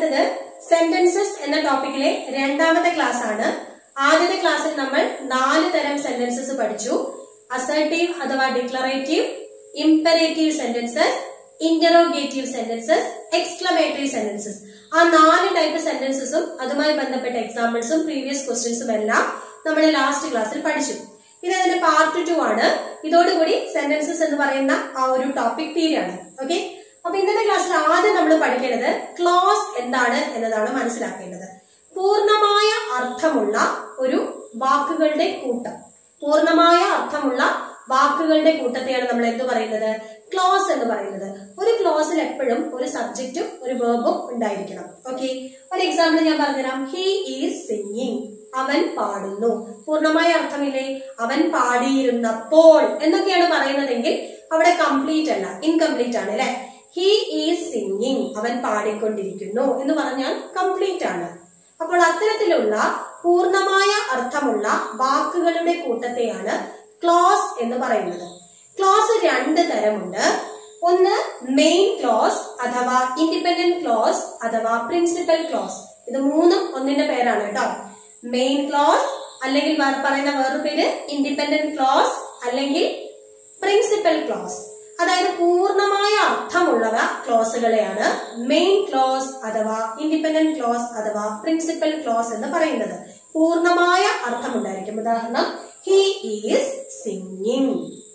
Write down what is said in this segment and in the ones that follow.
അടുത്തത് സെന്റൻസസ് എന്ന ടോപ്പിക്കിലെ രണ്ടാമത്തെ ക്ലാസ് ആണ് ആദ്യത്തെ ക്ലാസ്സിൽ നമ്മൾ നാല് തരം സെന്റൻസസ് പഠിച്ചു അസർട്ടീവ് അഥവാ declarative imperative sentences interrogative sentences exclamatory sentences ആ നാല് ടൈപ്പ് സെന്റൻസസും അതുമായി ബന്ധപ്പെട്ട എക്സാമ്പിൾസും പ്രീവിയസ് ക്വസ്റ്റ്യൻസും എല്ലാം നമ്മൾ ലാസ്റ്റ് ക്ലാസ്സിൽ പഠിച്ചു ഇത് അതിന്റെ പാർട്ട് ടു ആണ് ഇതോടുകൂടി സെന്റൻസസ് എന്ന് പറയുന്ന ആ ഒരു ടോപ്പിക് തീരെയാണ് ഓക്കെ അപ്പൊ ഇന്നത്തെ ക്ലാസ്സിൽ ആദ്യം നമ്മൾ പഠിക്കേണ്ടത് ക്ലോസ് എന്താണ് എന്നതാണ് മനസ്സിലാക്കേണ്ടത് പൂർണ്ണമായ അർത്ഥമുള്ള ഒരു വാക്കുകളുടെ കൂട്ടം പൂർണ്ണമായ അർത്ഥമുള്ള വാക്കുകളുടെ കൂട്ടത്തെയാണ് നമ്മൾ എന്ത് പറയുന്നത് ക്ലോസ് എന്ന് പറയുന്നത് ഒരു ക്ലോസിൽ എപ്പോഴും ഒരു സബ്ജക്റ്റും ഒരു വേർബും ഉണ്ടായിരിക്കണം ഓക്കെ ഒരു എക്സാമ്പിൾ ഞാൻ പറഞ്ഞുതരാം ഹി ഈസ് സിംഗിങ് അവൻ പാടുന്നു പൂർണ്ണമായ അർത്ഥമില്ലേ അവൻ പാടിയിരുന്നപ്പോൾ എന്നൊക്കെയാണ് പറയുന്നതെങ്കിൽ അവിടെ കംപ്ലീറ്റ് അല്ല ഇൻകംപ്ലീറ്റ് ആണ് അല്ലെ ഹി ഈസ് സിംഗിങ് അവൻ പാടിക്കൊണ്ടിരിക്കുന്നു എന്ന് പറഞ്ഞാൽ കംപ്ലീറ്റ് ആണ് അപ്പോൾ അത്തരത്തിലുള്ള പൂർണ്ണമായ അർത്ഥമുള്ള വാക്കുകളുടെ കൂട്ടത്തെയാണ് ക്ലോസ് എന്ന് പറയുന്നത് ക്ലോസ് രണ്ട് തരമുണ്ട് ഒന്ന് മെയിൻ ക്ലോസ് അഥവാ ഇൻഡിപെൻഡന്റ് ക്ലോസ് അഥവാ പ്രിൻസിപ്പൽ ക്ലോസ് ഇത് മൂന്നും ഒന്നിന്റെ പേരാണ് കേട്ടോ മെയിൻ ക്ലോസ് അല്ലെങ്കിൽ വേറെ പറയുന്ന വേറൊരു പേര് ഇൻഡിപെൻഡന്റ് ക്ലോസ് അല്ലെങ്കിൽ പ്രിൻസിപ്പൽ ക്ലോസ് അതായത് പൂർണ്ണമായ അർത്ഥമുള്ളവ ക്ലോസുകളെയാണ് മെയിൻ ക്ലോസ് അഥവാ ഇൻഡിപെൻഡന്റ് ക്ലോസ് അഥവാ പ്രിൻസിപ്പൽ ക്ലോസ് എന്ന് പറയുന്നത് പൂർണ്ണമായ അർത്ഥമുണ്ടായിരിക്കും ഉദാഹരണം ഹി ഈസ് സിംഗിങ്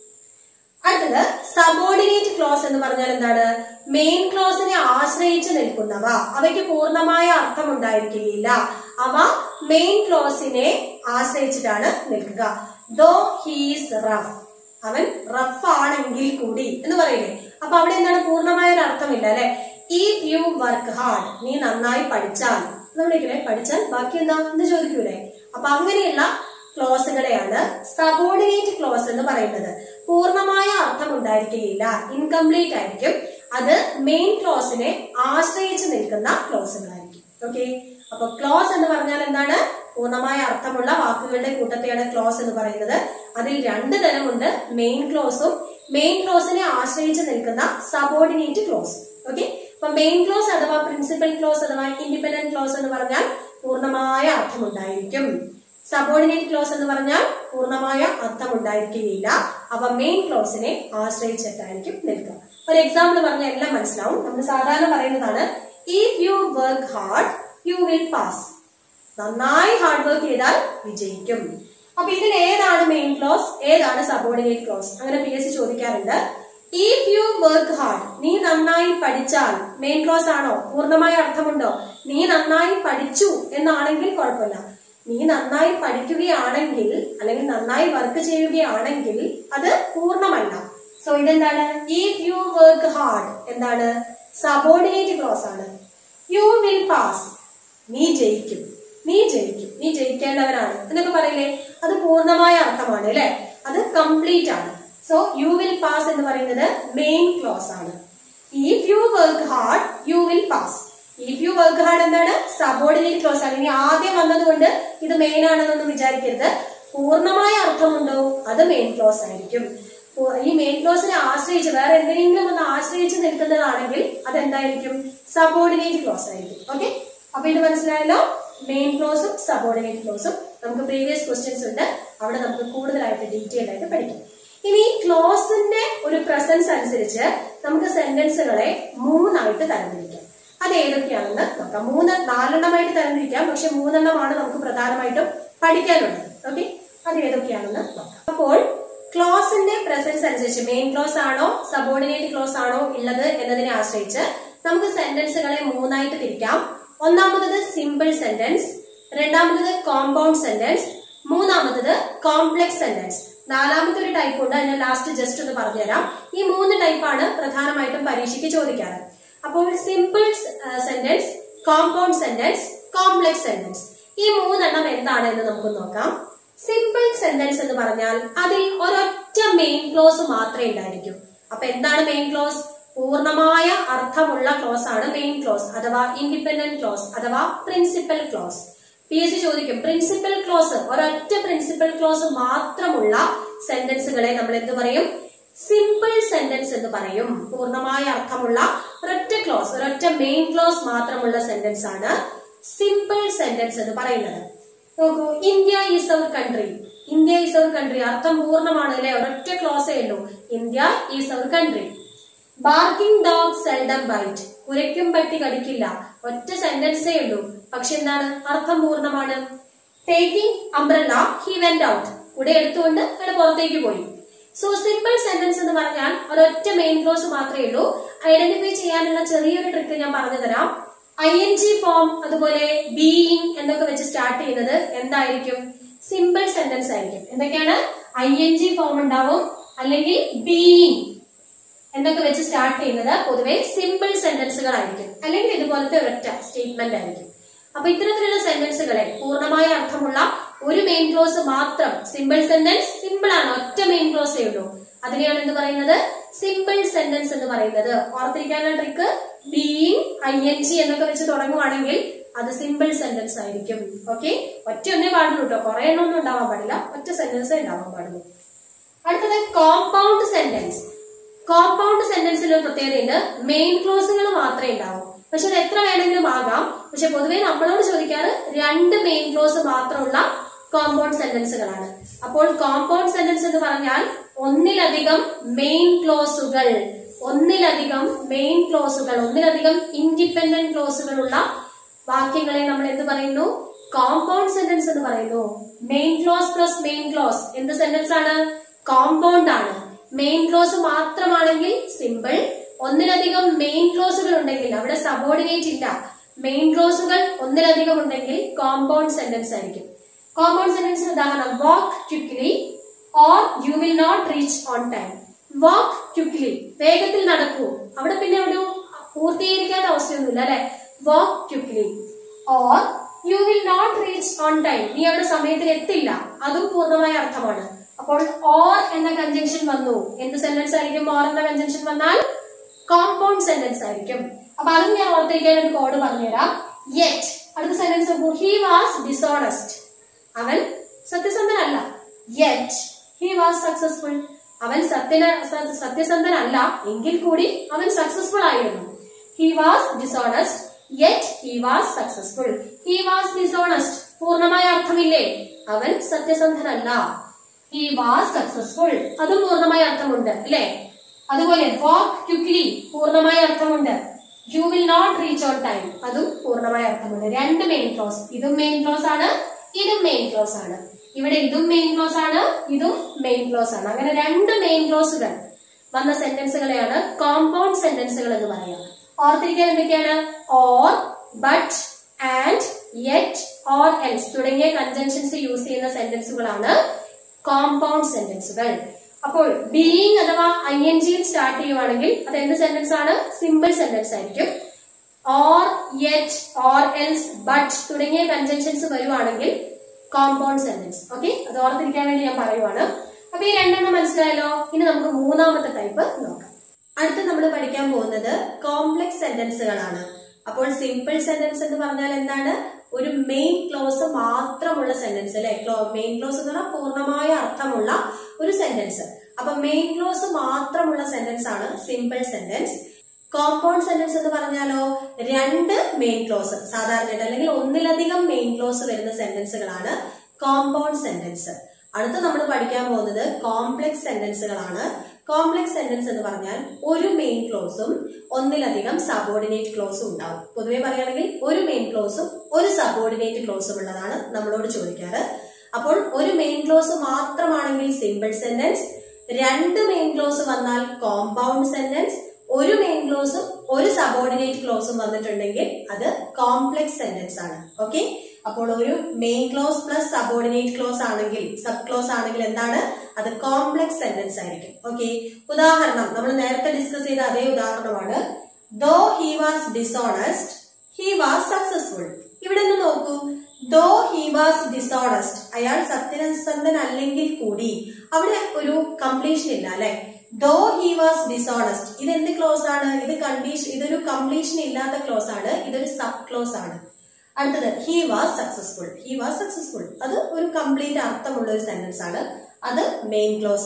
അടുത്തത് സബോർഡിനേറ്റ് ക്ലോസ് എന്ന് പറഞ്ഞാൽ എന്താണ് മെയിൻ ക്ലോസിനെ ആശ്രയിച്ച് നിൽക്കുന്നവ അവയ്ക്ക് പൂർണ്ണമായ അർത്ഥം ഉണ്ടായിരിക്കുകയില്ല അവ മെയിൻ ക്ലോസിനെ ആശ്രയിച്ചിട്ടാണ് നിൽക്കുക ദോ ഹീസ് റഫ് അവൻ റഫ് ആണെങ്കിൽ കൂടി എന്ന് പറയില്ലേ അപ്പൊ അവിടെ എന്താണ് പൂർണ്ണമായ ഒരു അർത്ഥമില്ല അല്ലെ ഇഫ് യു വർക്ക് ഹാർഡ് നീ നന്നായി പഠിച്ചാൽ എന്ന് വിളിക്കില്ലേ പഠിച്ചാൽ ബാക്കി എന്താ എന്ന് ചോദിക്കൂലേ അപ്പൊ അങ്ങനെയുള്ള ക്ലോസുകളെയാണ് സബോർഡിനേറ്റ് ക്ലോസ് എന്ന് പറയുന്നത് പൂർണ്ണമായ അർത്ഥം ഉണ്ടായിരിക്കുകയില്ല ഇൻകംപ്ലീറ്റ് ആയിരിക്കും അത് മെയിൻ ക്ലോസിനെ ആശ്രയിച്ച് നിൽക്കുന്ന ക്ലോസുകളായിരിക്കും ഓക്കെ അപ്പൊ ക്ലോസ് എന്ന് പറഞ്ഞാൽ എന്താണ് പൂർണ്ണമായ അർത്ഥമുള്ള വാക്കുകളുടെ കൂട്ടത്തെയാണ് ക്ലോസ് എന്ന് പറയുന്നത് അതിൽ രണ്ട് തരമുണ്ട് മെയിൻ ക്ലോസും മെയിൻ ക്ലോസിനെ ആശ്രയിച്ച് നിൽക്കുന്ന സബോർഡിനേറ്റ് ക്ലോസ് ഓക്കെ അപ്പൊ മെയിൻ ക്ലോസ് അഥവാ പ്രിൻസിപ്പൽ ക്ലോസ് അഥവാ ഇൻഡിപെൻഡന്റ് ക്ലോസ് എന്ന് പറഞ്ഞാൽ പൂർണ്ണമായ അർത്ഥമുണ്ടായിരിക്കും സബോർഡിനേറ്റ് ക്ലോസ് എന്ന് പറഞ്ഞാൽ പൂർണ്ണമായ അർത്ഥം ഉണ്ടായിരിക്കുകയില്ല അവ മെയിൻ ക്ലോസിനെ ആശ്രയിച്ചിട്ടായിരിക്കും നിൽക്കുക ഒരു എക്സാമ്പിൾ പറഞ്ഞാൽ എല്ലാം മനസ്സിലാവും നമ്മൾ സാധാരണ പറയുന്നതാണ് if you work hard you will pass നന്നായി ഹാർഡ് വർക്ക് ചെയ്താൽ വിജയിക്കും അപ്പൊ ഇതിൽ ഏതാണ് മെയിൻ ക്ലോസ് ഏതാണ് സബോർഡിനേറ്റ് ക്ലോസ് അങ്ങനെ പി എസ് സി ചോദിക്കാറുണ്ട് ഇഫ് യു വർക്ക് ഹാർഡ് നീ നന്നായി പഠിച്ചാൽ മെയിൻ ക്ലോസ് ആണോ പൂർണ്ണമായ അർത്ഥമുണ്ടോ നീ നന്നായി പഠിച്ചു എന്നാണെങ്കിൽ കുഴപ്പമില്ല നീ നന്നായി പഠിക്കുകയാണെങ്കിൽ അല്ലെങ്കിൽ നന്നായി വർക്ക് ചെയ്യുകയാണെങ്കിൽ അത് പൂർണ്ണമല്ല സോ ഇതെന്താണ് ഇഫ് യു വർക്ക് ഹാർഡ് എന്താണ് സബോർഡിനേറ്റ് ക്ലോസ് ആണ് യു വിൽ പാസ് നീ ജയിക്കും നീ ജയിക്കും നീ ജയിക്കേണ്ടവനാണ് എന്നൊക്കെ പറയില്ലേ അത് പൂർണ്ണമായ അർത്ഥമാണ് അല്ലെ അത് കംപ്ലീറ്റ് ആണ് സോ യു വിൽ പാസ് എന്ന് പറയുന്നത് മെയിൻ ക്ലോസ് ആണ് if you work hard you will pass if you work hard എന്താണ് സബോർഡിനേറ്റ് ക്ലോസ് ആണ് ഇനി ആദ്യം വന്നതുകൊണ്ട് ഇത് മെയിൻ ആണെന്നൊന്നും വിചാരിക്കരുത് പൂർണ്ണമായ അർത്ഥമുണ്ടോ അത് മെയിൻ ക്ലോസ് ആയിരിക്കും ഈ മെയിൻ ക്ലോസിനെ ആശ്രയിച്ച് വേറെ എന്തെങ്കിലും ഒന്ന് ആശ്രയിച്ച് നിൽക്കുന്നതാണെങ്കിൽ അതെന്തായിരിക്കും സബോർഡിനേറ്റ് ക്ലോസ് ആയിരിക്കും ഓക്കെ അപ്പൊ ഇത് മനസ്സിലായല്ലോ മെയിൻ ക്ലോസും സബോർഡിനേറ്റ് ക്ലോസും നമുക്ക് പ്രീവിയസ് ക്വസ്റ്റ്യൻസ് ഉണ്ട് അവിടെ നമുക്ക് കൂടുതലായിട്ട് ഡീറ്റെയിൽ ആയിട്ട് പഠിക്കാം ഇനി ഈ ക്ലോസിന്റെ ഒരു പ്രസൻസ് അനുസരിച്ച് നമുക്ക് സെന്റൻസുകളെ മൂന്നായിട്ട് തരംതിരിക്കാം അത് ഏതൊക്കെയാണെന്ന് നോക്കാം മൂന്ന് നാലെണ്ണമായിട്ട് തരംതിരിക്കാം പക്ഷെ മൂന്നെണ്ണമാണ് നമുക്ക് പ്രധാനമായിട്ടും പഠിക്കാനുള്ളത് ഓക്കെ അത് ഏതൊക്കെയാണെന്ന് നോക്കാം അപ്പോൾ ക്ലോസിന്റെ പ്രസൻസ് അനുസരിച്ച് മെയിൻ ക്ലോസ് ആണോ സബോർഡിനേറ്റ് ക്ലോസ് ആണോ ഉള്ളത് എന്നതിനെ ആശ്രയിച്ച് നമുക്ക് സെന്റൻസുകളെ മൂന്നായിട്ട് തിരിക്കാം ഒന്നാമത്തത് സിമ്പിൾ സെന്റൻസ് രണ്ടാമത്തത് കോമ്പൗണ്ട് സെന്റൻസ് മൂന്നാമത്തത് കോംപ്ലക്സ് സെന്റൻസ് നാലാമത്തെ ഒരു ടൈപ്പ് ഉണ്ട് അതിനെ ലാസ്റ്റ് ജസ്റ്റ് ഒന്ന് പറഞ്ഞുതരാം ഈ മൂന്ന് ടൈപ്പാണ് പ്രധാനമായിട്ടും പരീക്ഷയ്ക്ക് ചോദിക്കാറ് അപ്പോൾ simple sentence compound sentence complex sentence ഈ മൂന്നെണ്ണം എന്താണ് എന്ന് നമുക്ക് നോക്കാം സിമ്പിൾ സെന്റൻസ് എന്ന് പറഞ്ഞാൽ അതിൽ ഒരൊറ്റ മെയിൻ ക്ലോസ് മാത്രമേ ഉണ്ടായിരിക്കൂ അപ്പൊ എന്താണ് മെയിൻ ക്ലോസ് പൂർണ്ണമായ അർത്ഥമുള്ള ക്ലോസ് ആണ് മെയിൻ ക്ലോസ് അഥവാ ഇൻഡിപെൻഡന്റ് ക്ലോസ് അഥവാ principal clause P S C ചോദിക്കും പ്രിൻസിപ്പൽ ക്ലോസ് ഒരൊറ്റ പ്രിൻസിപ്പൽ ക്ലോസ് മാത്രമുള്ള സെന്റൻസുകളെ നമ്മൾ എന്ത് പറയും സിമ്പിൾ സെന്റൻസ് എന്ന് പറയും പൂർണ്ണമായ അർത്ഥമുള്ള ഒരൊറ്റ ക്ലോസ് ഒരൊറ്റ മെയിൻ ക്ലോസ് മാത്രമുള്ള സെന്റൻസ് ആണ് സിമ്പിൾ സെന്റൻസ് എന്ന് പറയുന്നത് നോക്കൂ India is our country India is our country അർത്ഥം പൂർണ്ണമാണ് അല്ലെ ഒരൊറ്റ ക്ലോസേ ഉള്ളൂ India is our country barking dog seldom bite കുരയ്ക്കും പട്ടി കടിക്കില്ല ഒറ്റ സെന്റൻസേ ഉള്ളൂ പക്ഷെ എന്താണ് അർത്ഥം പൂർണ്ണമാണ് taking umbrella he went out കൂടെ എടുത്തുകൊണ്ട് അയാൾ പുറത്തേക്ക് പോയി സോ സിമ്പിൾ സെന്റൻസ് എന്ന് പറഞ്ഞാൽ ഒരൊറ്റ മെയിൻ ക്ലോസ് മാത്രമേ ഉള്ളൂ ഐഡന്റിഫൈ ചെയ്യാനുള്ള ചെറിയൊരു ട്രിക്ക് ഞാൻ പറഞ്ഞു തരാം ഐ എൻ ജി ഫോം അതുപോലെ ബീയിങ് എന്നൊക്കെ വെച്ച് സ്റ്റാർട്ട് ചെയ്യുന്നത് എന്തായിരിക്കും സിമ്പിൾ സെന്റൻസ് ആയിരിക്കും എന്തൊക്കെയാണ് ഐ എൻ ജി ഫോം ഉണ്ടാവും അല്ലെങ്കിൽ ബീയിങ് എന്നൊക്കെ വെച്ച് സ്റ്റാർട്ട് ചെയ്യുന്നത് പൊതുവെ സിമ്പിൾ സെന്റൻസുകളായിരിക്കും അല്ലെങ്കിൽ ഇതുപോലത്തെ ഒരൊറ്റ സ്റ്റേറ്റ്മെന്റ് ആയിരിക്കും അപ്പൊ ഇത്തരത്തിലുള്ള സെന്റൻസുകളെ പൂർണ്ണമായ അർത്ഥമുള്ള ഒരു മെയിൻ ക്ലോസ് മാത്രം സിമ്പിൾ സെന്റൻസ് സിമ്പിൾ ആണ് ഒറ്റ മെയിൻ ക്ലോസേ ഉള്ളൂ അതിനെയാണ് എന്ത് പറയുന്നത് സിമ്പിൾ സെന്റൻസ് എന്ന് പറയുന്നത് ഓർത്തിരിക്കാനുള്ള trick being I N G എന്നൊക്കെ വെച്ച് തുടങ്ങുവാണെങ്കിൽ അത് സിമ്പിൾ സെന്റൻസ് ആയിരിക്കും ഓക്കെ ഒറ്റ ഒന്നേ പാടുള്ളൂ കേട്ടോ കുറെ എണ്ണം ഒന്നും ഉണ്ടാവാൻ പാടില്ല ഒറ്റ സെന്റൻസ് ഉണ്ടാവാൻ പാടുള്ളൂ അടുത്തത് കോമ്പൗണ്ട് സെന്റൻസ് കോമ്പൗണ്ട് സെന്റൻസിൽ ഒരു പ്രത്യേകതയുണ്ട് മെയിൻ ക്ലോസുകൾ മാത്രമേ ഉണ്ടാവൂ പക്ഷെ അത് എത്ര വേണമെങ്കിലും ആകാം പക്ഷെ പൊതുവേ നമ്മളോട് ചോദിക്കാറ് രണ്ട് മെയിൻ ക്ലോസ് മാത്രമുള്ള കോമ്പൗണ്ട് സെന്റൻസുകളാണ് അപ്പോൾ കോമ്പൗണ്ട് സെന്റൻസ് എന്ന് പറഞ്ഞാൽ ഒന്നിലധികം മെയിൻ ക്ലോസുകൾ ഒന്നിലധികം മെയിൻ ക്ലോസുകൾ ഒന്നിലധികം ഇൻഡിപെൻഡന്റ് ക്ലോസുകളുള്ള വാക്യങ്ങളെ നമ്മൾ എന്ത് പറയുന്നു കോമ്പൗണ്ട് സെന്റൻസ് എന്ന് പറയുന്നു main clause plus main clause എന്ത് സെന്റൻസ് ആണ് കോമ്പൗണ്ട് ആണ് മെയിൻ ക്ലോസ് മാത്രമാണെങ്കിൽ സിമ്പിൾ ഒന്നിലധികം മെയിൻ ക്ലോസുകൾ ഉണ്ടെങ്കിൽ അവിടെ സബോർഡിനേറ്റ് ഇല്ല മെയിൻ ക്ലോസുകൾ ഒന്നിലധികം ഉണ്ടെങ്കിൽ കോമ്പൗണ്ട് സെന്റൻസ് ആയിരിക്കും കോമ്പൗണ്ട് സെന്റൻസിന് ഉദാഹരണം walk quickly or you will not reach on time walk quickly വേഗത്തിൽ നടക്കൂ അവിടെ പിന്നെ ഒരു പൂർത്തീകരിക്കാത്ത അവസ്ഥയൊന്നുമില്ല അല്ലെ walk quickly or you will not reach on time നീ അവിടെ സമയത്തിന് എത്തില്ല അതും പൂർണ്ണമായ അർത്ഥമാണ് അപ്പോൾ ഓർ എന്ന കൺജങ്ഷൻ വന്നു എന്ത് സെന്റൻസ് ആയിരിക്കും ഓർ എന്ന കൺജങ്ഷൻ വന്നാൽ കോമ്പൗണ്ട് സെന്റൻസ് ആയിരിക്കും അപ്പൊ അതും ഞാൻ ഓർത്തിരിക്കാൻ ഒരു കോഡ് പറഞ്ഞുതരാം യെറ്റ് അടുത്ത സെന്റൻസ് നോക്കൂ ഹി വാസ് ഡിസോണസ്റ്റ് അവൻ സത്യസന്ധനല്ല യെറ്റ് ഹി വാസ് സക്സസ്ഫുൾ അവൻ സത്യന സ- സത്യസന്ധനല്ല എങ്കിൽ കൂടി അവൻ സക്സസ്ഫുൾ ആയിരുന്നു he was dishonest yet he was successful he was dishonest പൂർണ്ണമായ അർത്ഥമില്ലേ അവൻ സത്യസന്ധനല്ല ഹി വാസ് സക്സസ്ഫുൾ അതും പൂർണ്ണമായ അർത്ഥമുണ്ട് അല്ലേ അതുപോലെ വാക്ക് ക്വിക്ലി പൂർണ്ണമായ അർത്ഥമുണ്ട് you will not reach on time അതും പൂർണ്ണമായ അർത്ഥമുണ്ട് രണ്ട് മെയിൻ ക്ലോസ് ഇതും മെയിൻ ക്ലോസ് ആണ് ഇതും മെയിൻ ക്ലോസ് ആണ് ഇവിടെ ഇതും മെയിൻ ക്ലോസ് ആണ് ഇതും മെയിൻ ക്ലോസ് ആണ് അങ്ങനെ രണ്ട് മെയിൻ ക്ലോസുകൾ വന്ന സെന്റൻസുകളെയാണ് കോമ്പൗണ്ട് സെന്റൻസുകൾ എന്ന് പറയാം ഓർത്തിരിക്കാൻ എന്തൊക്കെയാണ് or but and yet or else തുടങ്ങിയ കൺജങ്ഷൻസ് യൂസ് ചെയ്യുന്ന സെന്റൻസുകളാണ് കോമ്പൗണ്ട് സെന്റൻസുകൾ അപ്പോൾ ബീയിങ് അഥവാ ഐ എൻ ജിയിൽ സ്റ്റാർട്ട് ചെയ്യുവാണെങ്കിൽ അത് എന്ത് സെന്റൻസ് ആണ് സിമ്പിൾ സെന്റൻസ് ആയിരിക്കും or yet or else but തുടങ്ങിയ കൺജങ്ഷൻസ് വരുവാണെങ്കിൽ കോമ്പൗണ്ട് സെന്റൻസ് ഓക്കെ അത് ഓർത്തിരിക്കാൻ വേണ്ടി ഞാൻ പറയുവാണ് അപ്പൊ ഈ രണ്ടെണ്ണം മനസ്സിലായല്ലോ ഇനി നമുക്ക് മൂന്നാമത്തെ ടൈപ്പ് നോക്കാം അടുത്ത് നമ്മൾ പഠിക്കാൻ പോകുന്നത് കോംപ്ലക്സ് സെന്റൻസുകളാണ് അപ്പോൾ സിമ്പിൾ സെന്റൻസ് എന്ന് പറഞ്ഞാൽ എന്താണ് ഒരു മെയിൻ ക്ലോസ് മാത്രമുള്ള സെന്റൻസ് അല്ലെ മെയിൻ ക്ലോസ് എന്ന് പറഞ്ഞാൽ പൂർണ്ണമായ അർത്ഥമുള്ള ഒരു സെന്റൻസ് അപ്പൊ മെയിൻ ക്ലോസ് മാത്രമുള്ള സെന്റൻസ് ആണ് സിമ്പിൾ സെന്റൻസ് കോമ്പൗണ്ട് സെന്റൻസ് എന്ന് പറഞ്ഞാലോ രണ്ട് മെയിൻ ക്ലോസ് സാധാരണയായിട്ട് അല്ലെങ്കിൽ ഒന്നിലധികം മെയിൻ ക്ലോസ് വരുന്ന സെന്റൻസുകളാണ് കോമ്പൗണ്ട് സെന്റൻസ് അടുത്ത് നമ്മൾ പഠിക്കാൻ പോകുന്നത് കോംപ്ലക്സ് സെന്റൻസുകളാണ് കോംപ്ലക്സ് സെന്റൻസ് എന്ന് പറഞ്ഞാൽ ഒരു മെയിൻ ക്ലോസും ഒന്നിലധികം സബോർഡിനേറ്റ് ക്ലോസും ഉണ്ടാവും പൊതുവെ പറയുകയാണെങ്കിൽ ഒരു മെയിൻ ക്ലോസും ഒരു സബോർഡിനേറ്റ് ക്ലോസും ഉള്ളതാണ് നമ്മളോട് ചോദിക്കാറ് അപ്പോൾ ഒരു മെയിൻ ക്ലോസ് മാത്രമാണെങ്കിൽ സിമ്പിൾ സെന്റൻസ് രണ്ട് മെയിൻ ക്ലോസ് വന്നാൽ കോമ്പൗണ്ട് സെന്റൻസ് ഒരു മെയിൻ ക്ലോസും ഒരു സബോർഡിനേറ്റ് ക്ലോസും വന്നിട്ടുണ്ടെങ്കിൽ അത് കോംപ്ലക്സ് സെന്റൻസ് ആണ് ഓക്കെ അപ്പോൾ ഒരു main clause plus subordinate clause ആണെങ്കിൽ സബ് ക്ലോസ് ആണെങ്കിൽ എന്താണ് അത് കോംപ്ലക്സ് സെന്റൻസ് ആയിരിക്കും ഓക്കെ ഉദാഹരണം നമ്മൾ നേരത്തെ ഡിസ്കസ് ചെയ്ത അതേ ഉദാഹരണമാണ് though he was dishonest he was successful ഇവിടെ നിന്ന് നോക്കൂ ദോ ഹി വാസ് ഡിസോണസ്റ്റ് അയാൾ സത്യസന്ധൻ അല്ലെങ്കിൽ കൂടി അവിടെ ഒരു കംപ്ലീഷൻ ഇല്ല അല്ലെ ദോ ഹി വാസ് ഡിസോണസ്റ്റ് ഇത് എന്ത് ക്ലോസ് ആണ് ഇത് കണ്ടീഷൻ ഇതൊരു കംപ്ലീഷൻ ഇല്ലാത്ത ക്ലോസ് ആണ് ഇതൊരു സബ് ക്ലോസ് ആണ് അടുത്തത് he was successful he was successful അത് ഒരു കംപ്ലീറ്റ് അർത്ഥമുള്ള ഒരു സെന്റൻസ് ആണ് അത് മെയിൻ ക്ലോസ് ആണ്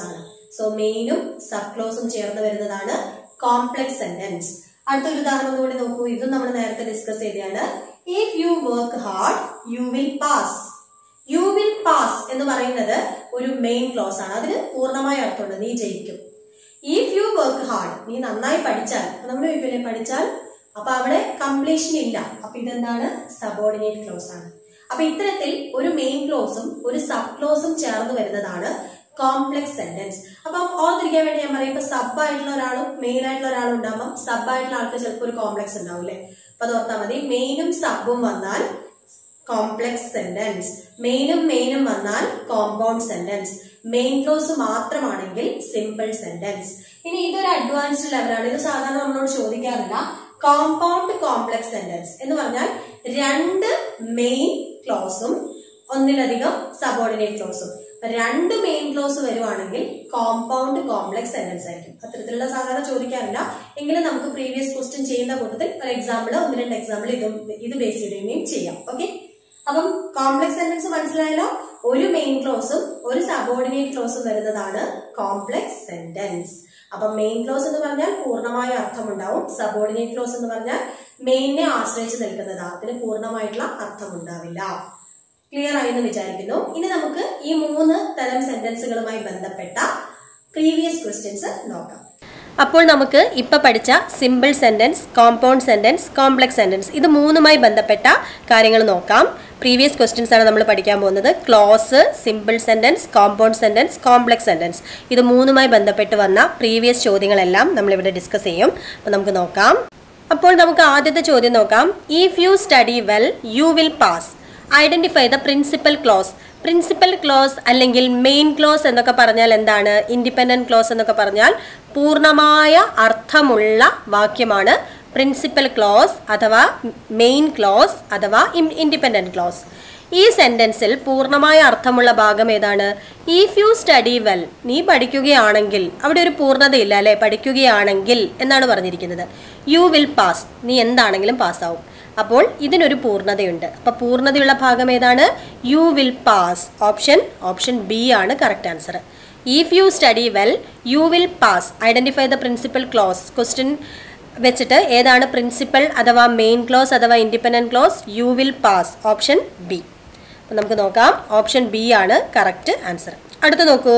സോ മെയിനും സബ് ക്ലോസും ചേർന്ന് വരുന്നതാണ് കോംപ്ലക്സ് സെന്റൻസ് അടുത്തൊരു ഉദാഹരണം കൂടി നോക്കൂ ഇതും നമ്മൾ നേരത്തെ ഡിസ്കസ് ചെയ്തതാണ് if you work hard you will pass you will pass എന്ന് പറയുന്നത് ഒരു മെയിൻ ക്ലോസ് ആണ് അതിന് പൂർണ്ണമായ അർത്ഥമുണ്ട് നീ ജയിക്കും ഇഫ് യു വർക്ക് ഹാർഡ് നീ നന്നായി പഠിച്ചാൽ നമ്മൾ ചോദിക്കില്ലേ പഠിച്ചാൽ അപ്പൊ അവിടെ കംപ്ലീഷൻ ഇല്ല അപ്പൊ ഇതെന്താണ് സബോർഡിനേറ്റ് ക്ലോസ് ആണ് അപ്പൊ ഇത്തരത്തിൽ ഒരു മെയിൻ ക്ലോസും ഒരു സബ് ക്ലോസും ചേർന്ന് വരുന്നതാണ് കോംപ്ലക്സ് സെന്റൻസ് അപ്പം ഓർത്തിരിക്കാൻ വേണ്ടി ഞാൻ പറയും ഇപ്പൊ സബ് ആയിട്ടുള്ള ഒരാളും മെയിൻ ആയിട്ടുള്ള ഒരാളും ഉണ്ടാകുമ്പോൾ സബ് ആയിട്ടുള്ള ആൾക്ക് ചിലപ്പോൾ ഒരു കോംപ്ലക്സ് ഉണ്ടാവും അല്ലേ അപ്പൊ അത് ഓർത്താൽ മതി മെയിനും സബും വന്നാൽ കോംപ്ലക്സ് സെന്റൻസ് മെയിനും മെയിനും വന്നാൽ കോമ്പൗണ്ട് സെന്റൻസ് മെയിൻ ക്ലോസ് മാത്രമാണെങ്കിൽ സിമ്പിൾ സെന്റൻസ് ഇനി ഇതൊരു അഡ്വാൻസ്ഡ് ലെവലാണ് ഇത് സാധാരണ നമ്മളോട് ചോദിക്കാറില്ല കോമ്പൗണ്ട് കോംപ്ലക്സ് സെന്റൻസ് എന്ന് പറഞ്ഞാൽ രണ്ട് മെയിൻ ക്ലോസും ഒന്നിലധികം സബോർഡിനേറ്റ് ക്ലോസും രണ്ട് മെയിൻ ക്ലോസ് വരുവാണെങ്കിൽ കോമ്പൗണ്ട് കോംപ്ലക്സ് സെന്റൻസ് ആയിരിക്കും അത്തരത്തിലുള്ള സാധാരണ ചോദിക്കാറില്ല എങ്കിലും നമുക്ക് പ്രീവിയസ് ക്വസ്റ്റ്യൻ ചെയ്യുന്ന കൂട്ടത്തിൽ ഒരു എക്സാമ്പിൾ ഒന്ന് രണ്ട് എക്സാമ്പിൾ ഇതും ഇത് ബേസ് ചെയ്തിട്ടും ചെയ്യാം ഓക്കെ അപ്പം കോംപ്ലക്സ് സെന്റൻസ് മനസ്സിലായല്ലോ ഒരു മെയിൻ ക്ലോസും ഒരു സബോർഡിനേറ്റ് ക്ലോസും വരുന്നതാണ് കോംപ്ലക്സ് സെന്റൻസ് അപ്പം മെയിൻ ക്ലോസ് എന്ന് പറഞ്ഞാൽ പൂർണ്ണമായ അർത്ഥമുണ്ടാവും സബോർഡിനേറ്റ് ക്ലോസ് എന്ന് പറഞ്ഞാൽ മെയിനെ ആശ്രയിച്ച് നിൽക്കുന്നതാ അതിന് പൂർണ്ണമായിട്ടുള്ള അർത്ഥം ഉണ്ടാവില്ല ക്ലിയർ ആയി എന്ന് വിചാരിക്കുന്നു ഇനി നമുക്ക് ഈ മൂന്ന് തരം സെന്റൻസുകളുമായി ബന്ധപ്പെട്ട പ്രീവിയസ് ക്വസ്റ്റ്യൻസ് നോക്കാം അപ്പോൾ നമുക്ക് ഇപ്പൊ പഠിച്ച simple sentence compound sentence complex sentence ഇത് മൂന്നുമായി ബന്ധപ്പെട്ട കാര്യങ്ങൾ നോക്കാം പ്രീവിയസ് ക്വസ്റ്റ്യൻസ് ആണ് നമ്മൾ പഠിക്കാൻ പോകുന്നത് clause simple sentence compound sentence complex sentence ഇത് മൂന്നുമായി ബന്ധപ്പെട്ട് വന്ന പ്രീവിയസ് ചോദ്യങ്ങളെല്ലാം നമ്മളിവിടെ ഡിസ്കസ് ചെയ്യും അപ്പോൾ നമുക്ക് നോക്കാം അപ്പോൾ നമുക്ക് ആദ്യത്തെ ചോദ്യം നോക്കാം if you study well you will pass identify the principal clause principal clause അല്ലെങ്കിൽ മെയിൻ ക്ലോസ് എന്നൊക്കെ പറഞ്ഞാൽ എന്താണ് ഇൻഡിപെൻഡന്റ് ക്ലോസ് എന്നൊക്കെ പറഞ്ഞാൽ പൂർണ്ണമായ അർത്ഥമുള്ള വാക്യമാണ് പ്രിൻസിപ്പൽ ക്ലോസ് അഥവാ മെയിൻ ക്ലോസ് അഥവാ ഇൻഡിപെൻഡന്റ് ക്ലോസ് ഈ സെന്റൻസിൽ പൂർണ്ണമായ അർത്ഥമുള്ള ഭാഗം ഏതാണ് ഇഫ് യു സ്റ്റഡി വെൽ നീ പഠിക്കുകയാണെങ്കിൽ അവിടെ ഒരു പൂർണ്ണതയില്ല അല്ലെ പഠിക്കുകയാണെങ്കിൽ എന്നാണ് പറഞ്ഞിരിക്കുന്നത് യു വിൽ പാസ് നീ എന്താണെങ്കിലും പാസ്സാവും അപ്പോൾ ഇതിനൊരു പൂർണ്ണതയുണ്ട് അപ്പൊ പൂർണ്ണതയുള്ള ഭാഗം ഏതാണ് you will pass option option B ആണ് correct answer if you study well you will pass identify the principal clause question വെച്ചിട്ട് ഏതാണ് പ്രിൻസിപ്പൽ അഥവാ മെയിൻ ക്ലോസ് അഥവാ independent clause you will pass option B അപ്പം നമുക്ക് നോക്കാം ഓപ്ഷൻ ബി ആണ് correct answer അടുത്ത് നോക്കൂ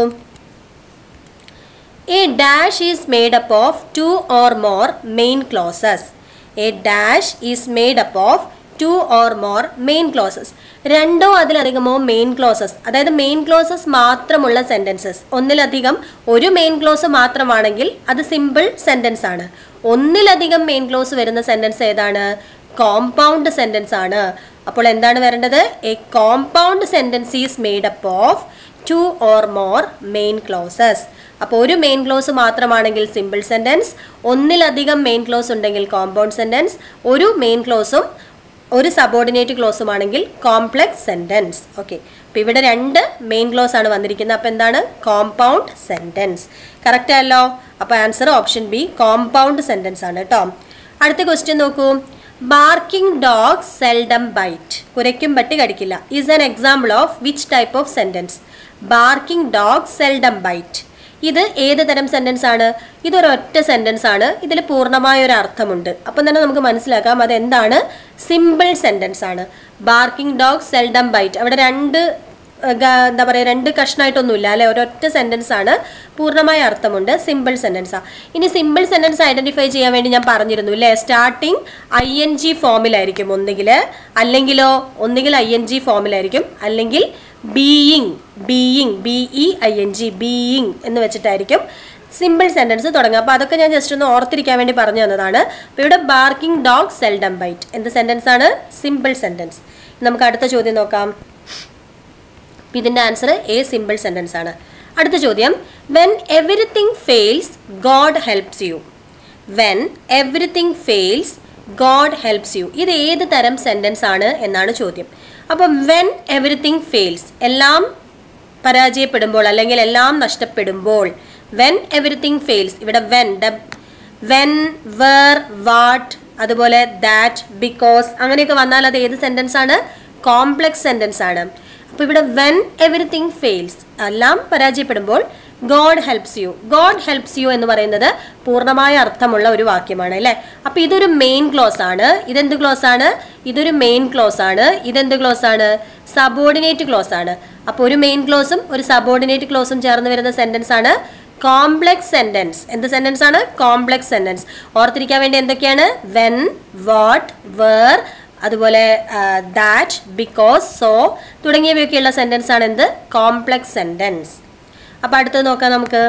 a dash is made up of two or more main clauses a dash is made up of two or more main closes രണ്ടോ അതിലധികമോ main clauses അതായത് main clauses മാത്രമുള്ള സെന്റൻസസ് ഒന്നിലധികം ഒരു main clause മാത്രമാണെങ്കിൽ അത് സിമ്പിൾ സെന്റൻസ് ആണ് ഒന്നിലധികം മെയിൻ ക്ലോസ് വരുന്ന സെന്റൻസ് ഏതാണ് കോമ്പൗണ്ട് സെന്റൻസ് ആണ് അപ്പോൾ എന്താണ് വരേണ്ടത് a compound sentence is made up of two or more main clauses അപ്പോൾ ഒരു മെയിൻ ക്ലോസ് മാത്രമാണെങ്കിൽ സിമ്പിൾ സെന്റൻസ് ഒന്നിലധികം മെയിൻ ക്ലോസ് ഉണ്ടെങ്കിൽ കോമ്പൗണ്ട് സെന്റൻസ് ഒരു മെയിൻ ക്ലോസും ഒരു സബോർഡിനേറ്റ് ക്ലോസുമാണെങ്കിൽ കോംപ്ലക്സ് സെന്റൻസ് ഓക്കെ അപ്പോൾ ഇവിടെ രണ്ട് മെയിൻ ക്ലോസ് ആണ് വന്നിരിക്കുന്നത് അപ്പോൾ എന്താണ് കോമ്പൗണ്ട് സെന്റൻസ് കറക്റ്റ് അല്ലോ അപ്പോൾ answer option B compound sentence ആണ് കേട്ടോ അടുത്ത ക്വസ്റ്റ്യൻ നോക്കൂ ബാർക്കിംഗ് ഡോഗ് സെൽഡം ബൈറ്റ് കുരയ്ക്കും പട്ടി കടിക്കില്ല is an example of which type of sentence barking dog seldom bite ഇത് ഏത് തരം സെന്റൻസ് ആണ് ഇതൊരൊറ്റ സെന്റൻസ് ആണ് ഇതിൽ പൂർണ്ണമായ ഒരു അർത്ഥമുണ്ട് അപ്പം തന്നെ നമുക്ക് മനസ്സിലാക്കാം അത് എന്താണ് സിമ്പിൾ സെന്റൻസ് ആണ് ബാർക്കിംഗ് ഡോഗ് സെൽഡം ബൈറ്റ് അവിടെ രണ്ട് ഏഹ്, ഗ- എന്താ പറയുക രണ്ട് കഷ്ണമായിട്ടൊന്നുമില്ല അല്ലെ ഒരൊറ്റ സെന്റൻസ് ആണ് പൂർണ്ണമായ അർത്ഥമുണ്ട് സിമ്പിൾ സെന്റൻസ് ആ ഇനി സിമ്പിൾ സെന്റൻസ് ഐഡന്റിഫൈ ചെയ്യാൻ വേണ്ടി ഞാൻ പറഞ്ഞിരുന്നു അല്ലേ സ്റ്റാർട്ടിങ് ഐ എൻ ജി ഫോമിലായിരിക്കും ഒന്നുകിൽ അല്ലെങ്കിലോ ഒന്നുകിൽ ഐ എൻ ജി ഫോമിലായിരിക്കും അല്ലെങ്കിൽ being being B E I N G being എന്ന് വെച്ചിട്ടായിരിക്കും സിമ്പിൾ സെന്റൻസ് തുടങ്ങുക അപ്പോൾ അതൊക്കെ ഞാൻ ജസ്റ്റ് ഒന്ന് ഓർത്തിരിക്കാൻ വേണ്ടി പറഞ്ഞു തന്നതാണ് അപ്പോൾ ഇവിടെ ബാർക്കിംഗ് ഡോഗ് സെൽഡം ബൈറ്റ് എന്ത് സെന്റൻസ് ആണ് സിമ്പിൾ സെന്റൻസ് നമുക്ക് അടുത്ത ചോദ്യം നോക്കാം അപ്പൊ ഇതിന്റെ ആൻസർ എ സിമ്പിൾ സെന്റൻസ് ആണ് അടുത്ത ചോദ്യം when everything fails God helps you when everything fails God helps you ഇത് ഏത് തരം സെന്റൻസ് ആണ് എന്നാണ് ചോദ്യം അപ്പം വെൻ എവറിത്തിങ് ഫെയിൽസ് എല്ലാം പരാജയപ്പെടുമ്പോൾ അല്ലെങ്കിൽ എല്ലാം നഷ്ടപ്പെടുമ്പോൾ വെൻ എവറിത്തിങ് ഫെയിൽസ് ഇവിടെ വെൻ വെൻ വേർ വാട്ട് അതുപോലെ ദാറ്റ് ബിക്കോസ് അങ്ങനെയൊക്കെ വന്നാൽ അത് ഏത് സെന്റൻസ് ആണ് കോംപ്ലക്സ് സെന്റൻസ് ആണ് അപ്പോൾ ഇവിടെ വെൻ എവറിത്തിങ് ഫെയിൽസ് എല്ലാം പരാജയപ്പെടുമ്പോൾ God helps you God helps you എന്ന് പറയുന്നത് പൂർണ്ണമായ അർത്ഥമുള്ള ഒരു വാക്യമാണ് അല്ലേ അപ്പൊ ഇതൊരു മെയിൻ ക്ലോസ് ആണ് ഇതെന്ത് ക്ലോസ് ആണ് ഇതൊരു മെയിൻ ക്ലോസ് ആണ് ഇതെന്ത് ക്ലോസ് ആണ് സബോർഡിനേറ്റ് ക്ലോസ് ആണ് അപ്പോൾ ഒരു മെയിൻ ക്ലോസും ഒരു സബോർഡിനേറ്റ് ക്ലോസും ചേർന്ന് വരുന്ന സെന്റൻസ് ആണ് കോംപ്ലെക്സ് സെന്റൻസ് എന്ത് സെന്റൻസ് ആണ് കോംപ്ലെക്സ് സെന്റൻസ് ഓർത്തിരിക്കാൻ വേണ്ടി എന്തൊക്കെയാണ് വെൻ വാട്ട് വേർ അതുപോലെ ദാറ്റ് ബിക്കോസ് സോ തുടങ്ങിയവയൊക്കെയുള്ള സെന്റൻസ് ആണ് എന്ത് കോംപ്ലെക്സ് സെന്റൻസ് അപ്പൊ അടുത്തത് നോക്കാം നമുക്ക്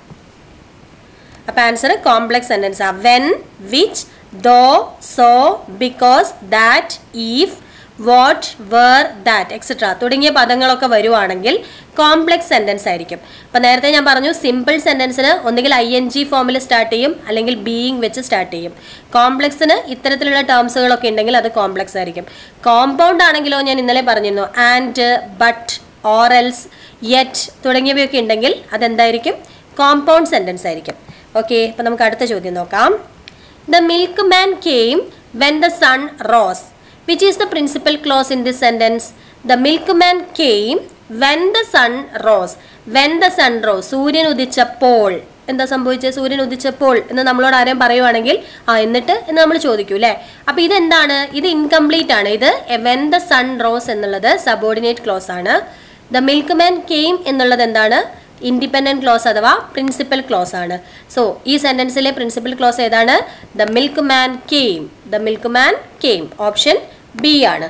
അപ്പൊ ആൻസർ കോംപ്ലെക്സ് സെന്റൻസ് ആ when which though so because that if what where that etcetera തുടങ്ങിയ പദങ്ങളൊക്കെ വരുവാണെങ്കിൽ കോംപ്ലെക്സ് സെന്റൻസ് ആയിരിക്കും അപ്പൊ നേരത്തെ ഞാൻ പറഞ്ഞു സിമ്പിൾ സെന്റൻസിന് ഒന്നുകിൽ ഐ എൻ ജി ഫോമിൽ സ്റ്റാർട്ട് ചെയ്യും അല്ലെങ്കിൽ ബീയിങ് വെച്ച് സ്റ്റാർട്ട് ചെയ്യും കോംപ്ലെക്സിന് ഇത്തരത്തിലുള്ള ടേംസുകളൊക്കെ ഉണ്ടെങ്കിൽ അത് കോംപ്ലെക്സ് ആയിരിക്കും കോമ്പൗണ്ട് ആണെങ്കിലോ ഞാൻ ഇന്നലെ പറഞ്ഞിരുന്നു ആൻഡ് ബട്ട് ഓറൽസ് യെറ്റ് തുടങ്ങിയവയൊക്കെ ഉണ്ടെങ്കിൽ അതെന്തായിരിക്കും കോമ്പൗണ്ട് സെന്റൻസ് ആയിരിക്കും ഓക്കെ അപ്പൊ നമുക്ക് അടുത്ത ചോദ്യം നോക്കാം the milkman came when the sun rose which is the principal clause in this sentence the milkman came when the sun rose when the sun rose സൂര്യൻ ഉദിച്ചപ്പോൾ എന്താ സംഭവിച്ചത് സൂര്യൻ ഉദിച്ചപ്പോൾ എന്ന് നമ്മളോട് ആരെയും പറയുവാണെങ്കിൽ ആ എന്നിട്ട് എന്ന് നമ്മൾ ചോദിക്കൂ അല്ലേ അപ്പൊ ഇതെന്താണ് ഇത് ഇൻകംപ്ലീറ്റ് ആണ് ഇത് വെൻ ദ സൺ റോസ് എന്നുള്ളത് സബോർഡിനേറ്റ് ക്ലോസ് ആണ് ദ മിൽക്ക് മാൻ കെയിം എന്നുള്ളത് എന്താണ് ഇൻഡിപെൻഡന്റ് ക്ലോസ് അഥവാ പ്രിൻസിപ്പൽ ക്ലോസ് ആണ് സോ ഈ സെന്റൻസിലെ പ്രിൻസിപ്പൽ ക്ലോസ് ഏതാണ് the milkman came the milkman came option B ആണ്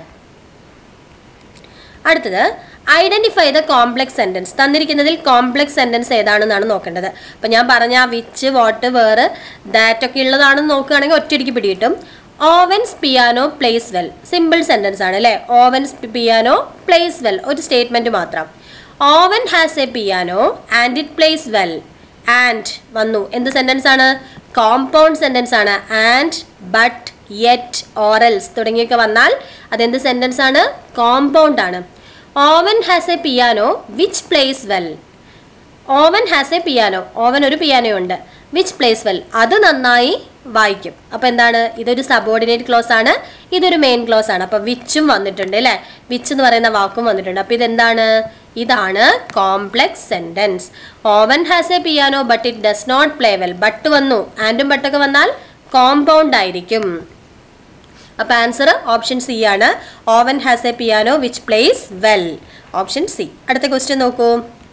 അടുത്തത് ഐഡന്റിഫൈ ദ കോംപ്ലെക്സ് സെന്റൻസ് തന്നിരിക്കുന്നതിൽ കോംപ്ലെക്സ് സെന്റൻസ് ഏതാണെന്നാണ് നോക്കേണ്ടത് അപ്പം ഞാൻ പറഞ്ഞ വിച്ച് വാട്ട് വേറ് ദാറ്റ് ഒക്കെ ഉള്ളതാണെന്ന് നോക്കുകയാണെങ്കിൽ ഒറ്റയടിക്ക് പിടികിട്ടും Owen's piano plays well simple sentence ആണ് അല്ലേ ഓവൻസ് പിയാനോ പ്ലേസ് വെൽ ഒരു സ്റ്റേറ്റ്മെന്റ് മാത്രം Owen has a piano and it plays well and വന്നു എന്ത് സെന്റൻസ് ആണ് കോമ്പൗണ്ട് സെന്റൻസ് ആണ് ആൻഡ് ബട്ട് യെറ്റ് ഓറൽസ് തുടങ്ങിയൊക്കെ വന്നാൽ അതെന്ത് സെന്റൻസ് ആണ് കോമ്പൗണ്ട് ആണ് Owen has a piano which plays well Owen has a piano Owen ഒരു പിയാനോ ഉണ്ട് വിച്ച് പ്ലേസ് വെൽ അത് നന്നായി വായിക്കും അപ്പോൾ എന്താണ് ഇതൊരു സബോർഡിനേറ്റ് ക്ലോസ് ആണ് ഇതൊരു മെയിൻ ക്ലോസ് ആണ് അപ്പോൾ വിച്ചും വന്നിട്ടുണ്ട് അല്ലേ വിച്ച് എന്ന് പറയുന്ന വാക്കും വന്നിട്ടുണ്ട് അപ്പോൾ ഇതെന്താണ് ഇതാണ് complex sentence Owen has a piano but it does not play well but വന്നു ആൻഡും ബട്ടൊക്കെ വന്നാൽ കോമ്പൗണ്ട് ആയിരിക്കും അപ്പൊ ആൻസർ ഓപ്ഷൻ സി ആണ് Owen has a piano which plays well option C അടുത്ത ക്വസ്റ്റ്യൻ നോക്കൂ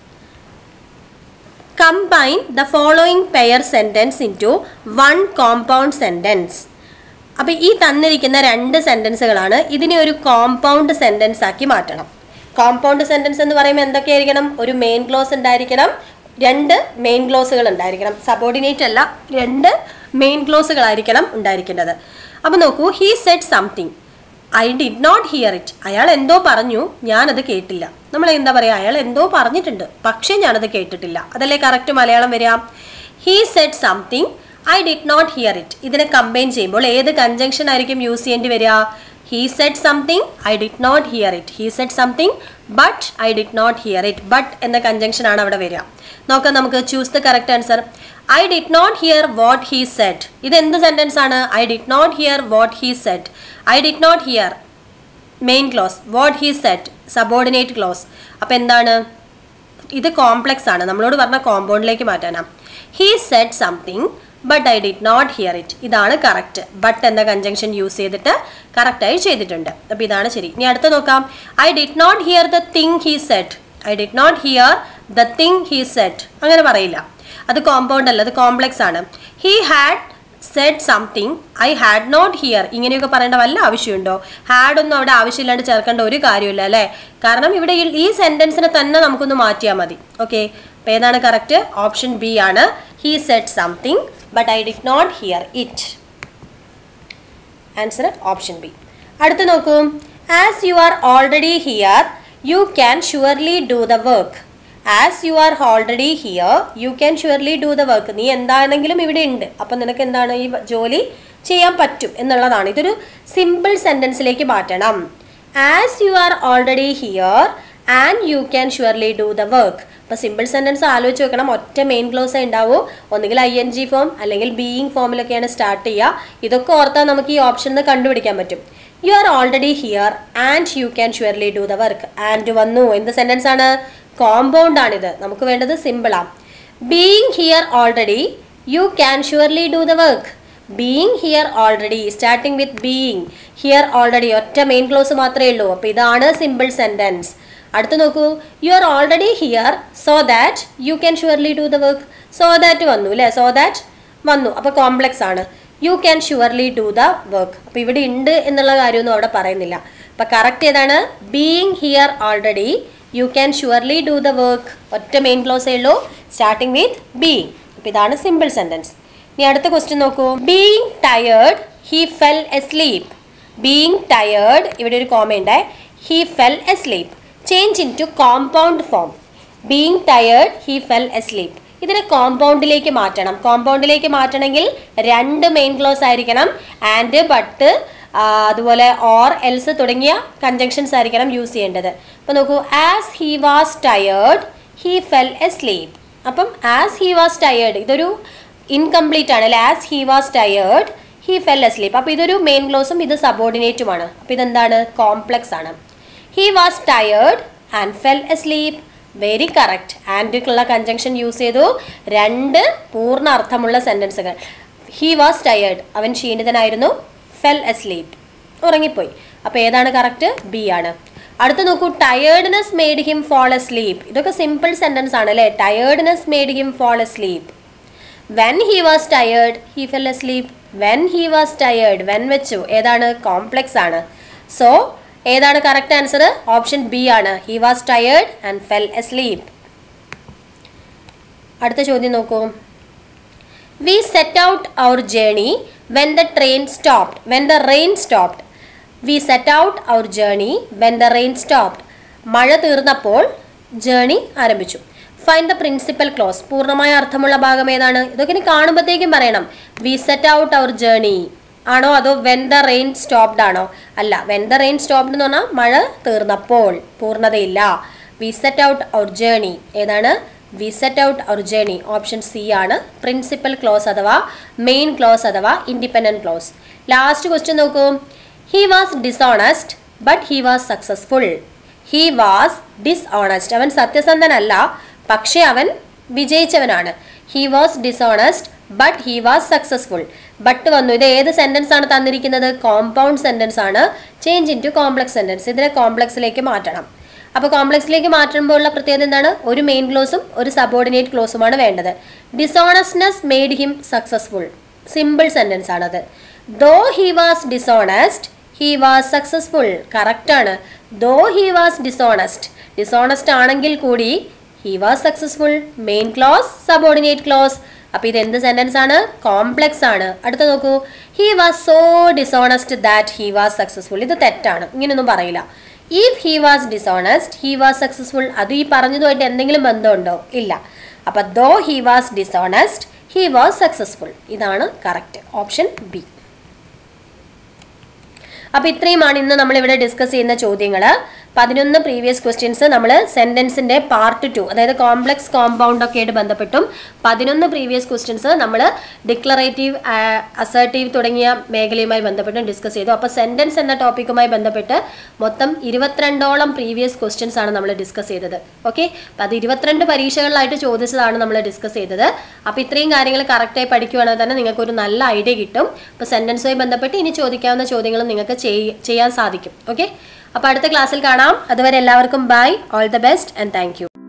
combine the following pair sentence into one compound sentence അപ്പോൾ ഈ തന്നിരിക്കുന്ന രണ്ട് സെന്റൻസുകളാണ് ഇതിനെ ഒരു കോമ്പൗണ്ട് സെന്റൻസ് ആക്കി മാറ്റണം കോമ്പൗണ്ട് സെന്റൻസ് എന്ന് പറയുമ്പോൾ എന്തൊക്കെയായിരിക്കണം ഒരു മെയിൻ ക്ലോസ് ഉണ്ടായിരിക്കണം രണ്ട് മെയിൻ ക്ലോസുകൾ ഉണ്ടായിരിക്കണം സബോർഡിനേറ്റ് അല്ല രണ്ട് മെയിൻ ക്ലോസുകളായിരിക്കണം ഉണ്ടായിരിക്കേണ്ടത് അപ്പോൾ നോക്കൂ he said something I did not hear it അയാൾ എന്തോ പറഞ്ഞു ഞാനത് കേട്ടില്ല നമ്മൾ എന്താ പറയുക അയാൾ എന്തോ പറഞ്ഞിട്ടുണ്ട് പക്ഷേ ഞാനത് കേട്ടിട്ടില്ല അതല്ലേ കറക്റ്റ് മലയാളം വരിക he said something I did not hear it ഇതിനെ കമ്പൈൻ ചെയ്യുമ്പോൾ ഏത് കൺജങ്ഷൻ ആയിരിക്കും യൂസ് ചെയ്യേണ്ടി വരിക he said something I did not hear it he said something but I did not hear it but എന്ന കൺജങ്ഷൻ ആണ് അവിടെ വരിക നോക്കാം നമുക്ക് choose the correct answer I did not hear what he said ഇത് എന്ത് സെന്റൻസ് ആണ് I did not hear what he said I did not hear main clause what he said subordinate clause അപ്പം എന്താണ് ഇത് കോംപ്ലെക്സ് ആണ് നമ്മളോട് പറഞ്ഞ കോമ്പൗണ്ടിലേക്ക് മാറ്റാനാ he said something but I did not hear it ഇതാണ് കറക്റ്റ് ബട്ട് എന്ന കൺജങ്ഷൻ യൂസ് ചെയ്തിട്ട് കറക്റ്റായി ചെയ്തിട്ടുണ്ട് അപ്പോൾ ഇതാണ് ശരി ഇനി അടുത്ത് നോക്കാം I did not hear the thing he said I did not hear the thing he said അങ്ങനെ പറയില്ല അത് കോമ്പൗണ്ട് അല്ല അത് കോംപ്ലെക്സ് ആണ് he had said something I had not hear ഇങ്ങനെയൊക്കെ പറയേണ്ട വല്ല ആവശ്യമുണ്ടോ ഹാഡ് ഒന്നും അവിടെ ആവശ്യമില്ലാണ്ട് ചേർക്കേണ്ട ഒരു കാര്യമില്ല അല്ലേ കാരണം ഇവിടെ ഈ- ഈ സെന്റൻസിനെ തന്നെ നമുക്കൊന്ന് മാറ്റിയാൽ മതി ഓക്കെ അപ്പോൾ ഏതാണ് കറക്റ്റ് ഓപ്ഷൻ ബി ആണ് he said something but I did not hear it answer option B അടുത്ത് നോക്കൂ as you are already here you can surely do the work as you are already here you can surely do the work നീ എന്താണെങ്കിലും ഇവിടെ ഉണ്ട് അപ്പം നിനക്ക് എന്താണ് ഈ ജോലി ചെയ്യാൻ പറ്റും എന്നുള്ളതാണ് ഇതൊരു സിമ്പിൾ സെൻറ്റൻസിലേക്ക് മാറ്റണം as you are already here and you can surely do the work അപ്പോൾ സിമ്പിൾ സെൻറ്റൻസ് ആലോചിച്ച് വെക്കണം ഒറ്റ മെയിൻ ക്ലോസ് ഉണ്ടാവൂ ഒന്നുകിൽ ഐ എൻ ജി ഫോം അല്ലെങ്കിൽ ബീയിങ് ഫോമിലൊക്കെയാണ് സ്റ്റാർട്ട് ചെയ്യുക ഇതൊക്കെ ഓർത്താൽ നമുക്ക് ഈ ഓപ്ഷൻ കണ്ടുപിടിക്കാൻ പറ്റും you are already here and you can surely do the work and വന്നു എന്ത് സെൻറ്റൻസ് ആണ് കോമ്പൗണ്ട് ആണിത് നമുക്ക് വേണ്ടത് സിമ്പിളാണ് being here already you can surely do the work being here already starting with being here already ഒറ്റ main clause മാത്രമേ ഉള്ളൂ അപ്പോൾ ഇതാണ് സിമ്പിൾ സെൻറ്റൻസ് അടുത്ത് നോക്കൂ you are already here so that you can surely do the work so that വന്നു അല്ലേ so that വന്നു അപ്പോൾ കോംപ്ലക്സ് ആണ് you can surely do the work അപ്പോൾ ഇവിടെ ഉണ്ട് എന്നുള്ള കാര്യമൊന്നും അവിടെ പറയുന്നില്ല അപ്പോൾ കറക്റ്റ് ഏതാണ് being here already you can surely do the work ഒറ്റ മെയിൻ ക്ലോസേ ഉള്ളൂ സ്റ്റാർട്ടിങ് വിത്ത് ബീയിങ് അപ്പോൾ ഇതാണ് സിമ്പിൾ സെൻറ്റൻസ് ഇനി അടുത്ത ക്വസ്റ്റ്യൻ നോക്കൂ being tired he fell asleep being tired ഇവിടെ ഒരു കോമ ഉണ്ട് he fell asleep change into compound form being tired he fell asleep ഇതിനെ കോമ്പൗണ്ടിലേക്ക് മാറ്റണം കോമ്പൗണ്ടിലേക്ക് മാറ്റണമെങ്കിൽ രണ്ട് മെയിൻ ക്ലോസ് ആയിരിക്കണം ആൻഡ് ബട്ട് അതുപോലെ ഓർ എൽസ് തുടങ്ങിയ കൺജങ്ഷൻസ് ആയിരിക്കണം യൂസ് ചെയ്യേണ്ടത് അപ്പോൾ നോക്കൂ as he was tired he fell asleep അപ്പം ആസ് ഹി വാസ് ടയേർഡ് ഇതൊരു ഇൻകംപ്ലീറ്റ് ആണ് അല്ലെ as he was tired he fell asleep അപ്പോൾ ഇതൊരു മെയിൻ ക്ലോസും ഇത് സബോർഡിനേറ്റുമാണ് അപ്പോൾ ഇതെന്താണ് കോംപ്ലക്സ് ആണ് he was tired and fell asleep very correct ആൻഡുള്ള കൺജങ്ഷൻ യൂസ് ചെയ്തു രണ്ട് പൂർണ്ണ അർത്ഥമുള്ള സെൻറ്റൻസുകൾ ഹി വാസ് ടയേർഡ് അവൻ ക്ഷീണിതനായിരുന്നു ഫെൽ എ സ്ലീപ്പ് ഉറങ്ങിപ്പോയി അപ്പോൾ ഏതാണ് കറക്റ്റ് ബി ആണ് അടുത്ത് നോക്കൂ tiredness made him fall asleep ഇതൊക്കെ സിമ്പിൾ സെൻറ്റൻസ് ആണ് അല്ലേ tiredness made him fall asleep when he was tired he fell asleep when he was tired when വെച്ചു ഏതാണ് കോംപ്ലക്സ് ആണ് സോ ഏതാണ് കറക്റ്റ് ആൻസർ ഓപ്ഷൻ ബി ആണ് he was tired and fell asleep അടുത്ത ചോദ്യം നോക്കൂ we set out our journey when the train stopped when the rain stopped we set out our journey when the rain stopped മഴ തീർന്നപ്പോൾ journey ആരംഭിച്ചു fine the principal close പൂർണ്ണമായ അർത്ഥമുള്ള ഭാഗം ഏതാണ് ഇതൊക്കെ ഇനി കാണുമ്പോഴത്തേക്കും പറയണം we set out our journey ആണോ അതോ വെൻ ദ റെയിൻ സ്റ്റോപ്ഡ് ആണോ അല്ല വെൻ ദ റെയിൻ സ്റ്റോപ്ഡ് എന്ന് പറഞ്ഞാൽ മഴ തീർന്നപ്പോൾ പൂർണ്ണതയില്ല we set out our journey ഏതാണ് we set out our journey option C ആണ് പ്രിൻസിപ്പൽ ക്ലോസ് അഥവാ മെയിൻ ക്ലോസ് അഥവാ ഇൻഡിപെൻഡൻറ്റ് ക്ലോസ് ലാസ്റ്റ് ക്വസ്റ്റ്യൻ നോക്കൂ he was dishonest but he was successful he was dishonest അവൻ സത്യസന്ധനല്ല പക്ഷേ അവൻ വിജയിച്ചവനാണ് he was dishonest but he was successful but വന്നു ഇത് ഏത് സെന്റൻസ് ആണ് തന്നിരിക്കുന്നത് കോമ്പൗണ്ട് സെന്റൻസ് ആണ് change into complex sentence ഇതിനെ കോംപ്ലക്സിലേക്ക് മാറ്റണം അപ്പോൾ കോംപ്ലക്സിലേക്ക് മാറ്റുമ്പോൾ ഉള്ള പ്രത്യേകത എന്താണ് ഒരു മെയിൻ ക്ലോസും ഒരു സബോർഡിനേറ്റ് ക്ലോസുമാണ് വേണ്ടത് dishonestness made him successful simple sentence ആണത് though he was dishonest he was successful correct ആണ് though he was dishonest dishonest ആണെങ്കിൽ കൂടി he was successful main clause subordinate clause അപ്പോൾ ഇത് എന്ത് സെന്റൻസ് ആണ് കോംപ്ലക്സ് ആണ് അടുത്ത നോക്കൂ he was so dishonest that he was successful ഇത് തെറ്റാണ് ഇങ്ങനെയൊന്നും പറയില്ല if he was dishonest he was successful അത് ഈ പറഞ്ഞതുമായിട്ട് എന്തെങ്കിലും ബന്ധമുണ്ടോ ഇല്ല അപ്പോൾ ദോ he was dishonest he was successful ഇതാണ് കറക്റ്റ് ഓപ്ഷൻ ബി അപ്പോൾ ഇത്രയുമാണ് ഇന്ന് നമ്മളിവിടെ ഡിസ്കസ് ചെയ്യുന്ന ചോദ്യങ്ങൾ പതിനൊന്ന് പ്രീവിയസ് ക്വസ്റ്റ്യൻസ് നമ്മൾ സെൻറ്റൻസിൻ്റെ പാർട്ട് ടു അതായത് കോംപ്ലക്സ് കോമ്പൗണ്ട് ഒക്കെ ആയിട്ട് ബന്ധപ്പെട്ടും പതിനൊന്ന് പ്രീവിയസ് ക്വസ്റ്റ്യൻസ് നമ്മൾ ഡിക്ലറേറ്റീവ് അസേർട്ടീവ് തുടങ്ങിയ മേഖലയുമായി ബന്ധപ്പെട്ടും ഡിസ്കസ് ചെയ്തു അപ്പോൾ സെൻറ്റൻസ് എന്ന ടോപ്പിക്കുമായി ബന്ധപ്പെട്ട് മൊത്തം ഇരുപത്തിരണ്ടോളം പ്രീവിയസ് ക്വസ്റ്റ്യൻസ് ആണ് നമ്മൾ ഡിസ്കസ് ചെയ്തത് ഓക്കെ അപ്പോൾ അത് ഇരുപത്തിരണ്ട് പരീക്ഷകളിലായിട്ട് ചോദിച്ചതാണ് നമ്മൾ ഡിസ്കസ് ചെയ്തത് അപ്പോൾ ഇത്രയും കാര്യങ്ങൾ കറക്റ്റായി പഠിക്കുകയാണെങ്കിൽ തന്നെ നിങ്ങൾക്ക് ഒരു നല്ല ഐഡിയ കിട്ടും അപ്പോൾ സെൻറ്റൻസുമായി ബന്ധപ്പെട്ട് ഇനി ചോദിക്കാവുന്ന ചോദ്യങ്ങൾ നിങ്ങൾക്ക് ചെയ്യ- ചെയ്യാൻ സാധിക്കും ഓക്കെ അപ്പോൾ അടുത്ത ക്ലാസ്സിൽ കാണാം അതുവരെ എല്ലാവർക്കും bye all the best and thank U